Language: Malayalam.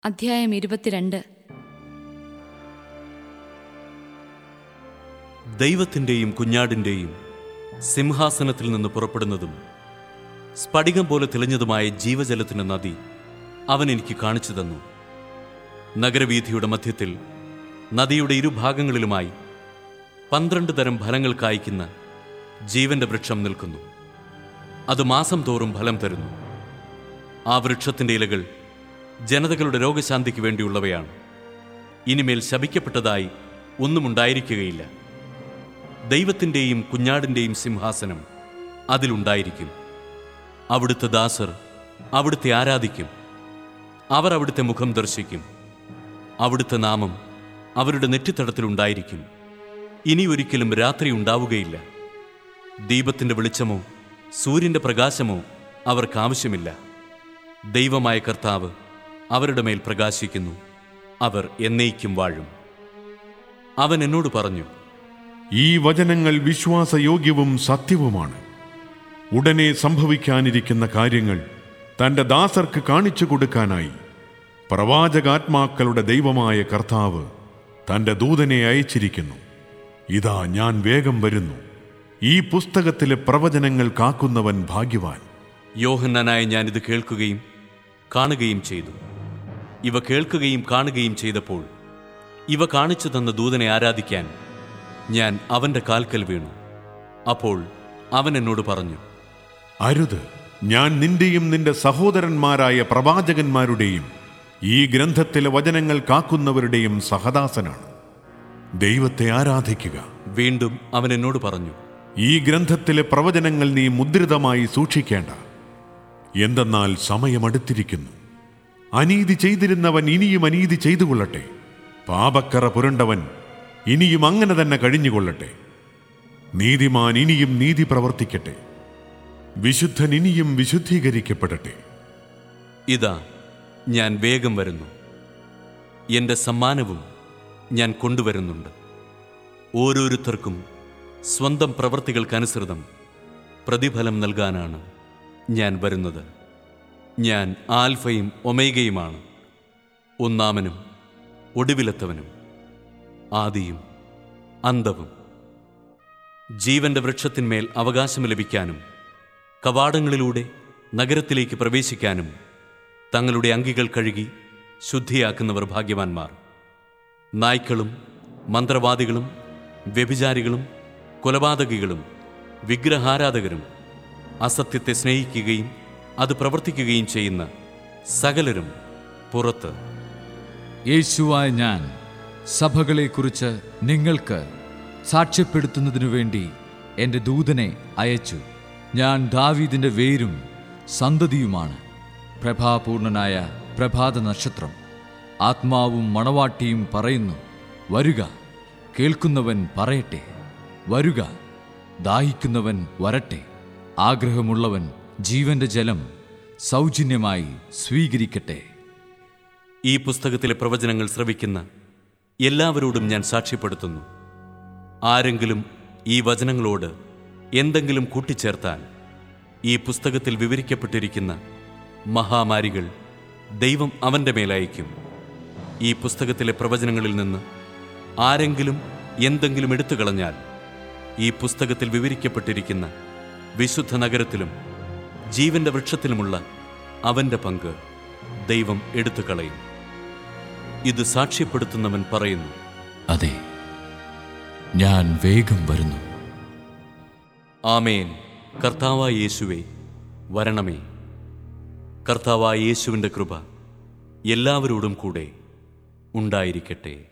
അധ്യായം ഇരുപത്തിരണ്ട് ദൈവത്തിൻ്റെയും കുഞ്ഞാടിൻ്റെയും സിംഹാസനത്തിൽ നിന്ന് പുറപ്പെടുന്നതും സ്ഫടികം പോലെ തെളിഞ്ഞതുമായ ജീവജലത്തിന് നദി അവൻ എനിക്ക് കാണിച്ചു തന്നു നഗരവീഥിയുടെ മധ്യത്തിൽ നദിയുടെ ഇരുഭാഗങ്ങളിലുമായി പന്ത്രണ്ട് തരം ഫലങ്ങൾ കായ്ക്കുന്ന ജീവന്റെ വൃക്ഷം നിൽക്കുന്നു അത് മാസം തോറും ഫലം തരുന്നു ആ വൃക്ഷത്തിൻ്റെ ഇലകൾ ജനതകളുടെ രോഗശാന്തിക്ക് വേണ്ടിയുള്ളവയാണ് ഇനിമേൽ ശപിക്കപ്പെട്ടതായി ഒന്നും ഉണ്ടായിരിക്കുകയില്ല ദൈവത്തിൻ്റെയും കുഞ്ഞാടിൻ്റെയും സിംഹാസനം അതിലുണ്ടായിരിക്കും അവിടുത്തെ ദാസർ അവിടുത്തെ ആരാധിക്കും അവർ അവിടുത്തെ മുഖം ദർശിക്കും അവിടുത്തെ നാമം അവരുടെ നെറ്റിത്തടത്തിലുണ്ടായിരിക്കും ഇനി ഒരിക്കലും രാത്രി ഉണ്ടാവുകയില്ല ദീപത്തിൻ്റെ വെളിച്ചമോ സൂര്യൻ്റെ പ്രകാശമോ അവർക്ക് ആവശ്യമില്ല ദൈവമായ കർത്താവ് അവരുടെ മേൽ പ്രകാശിക്കുന്നു അവർ എന്നേക്കും വാഴും അവൻ എന്നോട് പറഞ്ഞു ഈ വചനങ്ങൾ വിശ്വാസയോഗ്യവും സത്യവുമാണ് ഉടനെ സംഭവിക്കാനിരിക്കുന്ന കാര്യങ്ങൾ തന്റെ ദാസർക്ക് കാണിച്ചു കൊടുക്കാനായി പ്രവാചകാത്മാക്കളുടെ ദൈവമായ കർത്താവ് തന്റെ ദൂതനെ അയച്ചിരിക്കുന്നു ഇതാ ഞാൻ വേഗം വരുന്നു ഈ പുസ്തകത്തിലെ പ്രവചനങ്ങൾ കാക്കുന്നവൻ ഭാഗ്യവാൻ യോഹന്നാനായ ഞാനിത് കേൾക്കുകയും കാണുകയും ചെയ്തു ഇവ കേൾക്കുകയും കാണുകയും ചെയ്തപ്പോൾ ഇവ കാണിച്ചു തന്ന ദൂതനെ ആരാധിക്കാൻ ഞാൻ അവന്റെ കാൽക്കൽ വീണു അപ്പോൾ അവൻ എന്നോട് പറഞ്ഞു അരുത് ഞാൻ നിന്റെയും നിന്റെ സഹോദരന്മാരായ പ്രവാചകന്മാരുടെയും ഈ ഗ്രന്ഥത്തിലെ വചനങ്ങൾ കാക്കുന്നവരുടെയും സഹദാസനാണ് ദൈവത്തെ ആരാധിക്കുക വീണ്ടും അവൻ എന്നോട് പറഞ്ഞു ഈ ഗ്രന്ഥത്തിലെ പ്രവചനങ്ങൾ നീ മുദ്രിതമായി സൂക്ഷിക്കേണ്ട എന്തെന്നാൽ സമയമടുത്തിരിക്കുന്നു അനീതി ചെയ്തിരുന്നവൻ ഇനിയും അനീതി ചെയ്തു കൊള്ളട്ടെ പാപക്കറ പുരണ്ടവൻ ഇനിയും അങ്ങനെ തന്നെ കഴിഞ്ഞുകൊള്ളട്ടെ നീതിമാൻ ഇനിയും നീതി പ്രവർത്തിക്കട്ടെ വിശുദ്ധൻ ഇനിയും വിശുദ്ധീകരിക്കപ്പെടട്ടെ ഇതാ ഞാൻ വേഗം വരുന്നു എൻ്റെ സമ്മാനവും ഞാൻ കൊണ്ടുവരുന്നുണ്ട് ഓരോരുത്തർക്കും സ്വന്തം പ്രവൃത്തികൾക്കനുസൃതം പ്രതിഫലം നൽകാനാണ് ഞാൻ വരുന്നത് ഞാൻ ആൽഫയും ഒമേഗയുമാണ് ഒന്നാമനും ഒടുവിലത്തവനും ആദിയും അന്തവും ജീവന്റെ വൃക്ഷത്തിന്മേൽ അവകാശം ലഭിക്കാനും കവാടങ്ങളിലൂടെ നഗരത്തിലേക്ക് പ്രവേശിക്കാനും തങ്ങളുടെ അങ്കികൾ കഴുകി ശുദ്ധിയാക്കുന്നവർ ഭാഗ്യവാന്മാർ നായ്ക്കളും മന്ത്രവാദികളും വ്യഭിചാരികളും കൊലപാതകികളും വിഗ്രഹാരാധകരും അസത്യത്തെ സ്നേഹിക്കുകയും അത് പ്രവർത്തിക്കുകയും ചെയ്യുന്ന സകലരും പുറത്ത് യേശുവായ ഞാൻ സഭകളെക്കുറിച്ച് നിങ്ങൾക്ക് സാക്ഷ്യപ്പെടുത്തുന്നതിനു വേണ്ടി എൻ്റെ ദൂതനെ അയച്ചു ഞാൻ ദാവീദിൻ്റെ വേരും സന്തതിയുമാണ് പ്രഭാപൂർണനായ പ്രഭാത നക്ഷത്രം ആത്മാവും മണവാട്ടിയും പറയുന്നു വരുക കേൾക്കുന്നവൻ പറയട്ടെ വരുക ദാഹിക്കുന്നവൻ വരട്ടെ ആഗ്രഹമുള്ളവൻ ജീവന്റെ ജലം സൗജന്യമായി സ്വീകരിക്കട്ടെ ഈ പുസ്തകത്തിലെ പ്രവചനങ്ങൾ ശ്രവിക്കുന്ന എല്ലാവരോടും ഞാൻ സാക്ഷ്യപ്പെടുത്തുന്നു ആരെങ്കിലും ഈ വചനങ്ങളോട് എന്തെങ്കിലും കൂട്ടിച്ചേർത്താൽ ഈ പുസ്തകത്തിൽ വിവരിക്കപ്പെട്ടിരിക്കുന്ന മഹാമാരികൾ ദൈവം അവൻ്റെ മേലയക്കും ഈ പുസ്തകത്തിലെ പ്രവചനങ്ങളിൽ നിന്ന് ആരെങ്കിലും എന്തെങ്കിലും എടുത്തു കളഞ്ഞാൽ ഈ പുസ്തകത്തിൽ വിവരിക്കപ്പെട്ടിരിക്കുന്ന വിശുദ്ധ നഗരത്തിലും ജീവന്റെ വൃക്ഷത്തിലുമുള്ള അവൻ്റെ പങ്ക് ദൈവം എടുത്തു കളയും ഇത് സാക്ഷ്യപ്പെടുത്തുന്നവൻ പറയുന്നു അതെ ഞാൻ വേഗം വരുന്നു ആമേൻ കർത്താവായ യേശുവേ വരണമേ കർത്താവായ യേശുവിൻ്റെ കൃപ എല്ലാവരോടും കൂടെ ഉണ്ടായിരിക്കട്ടെ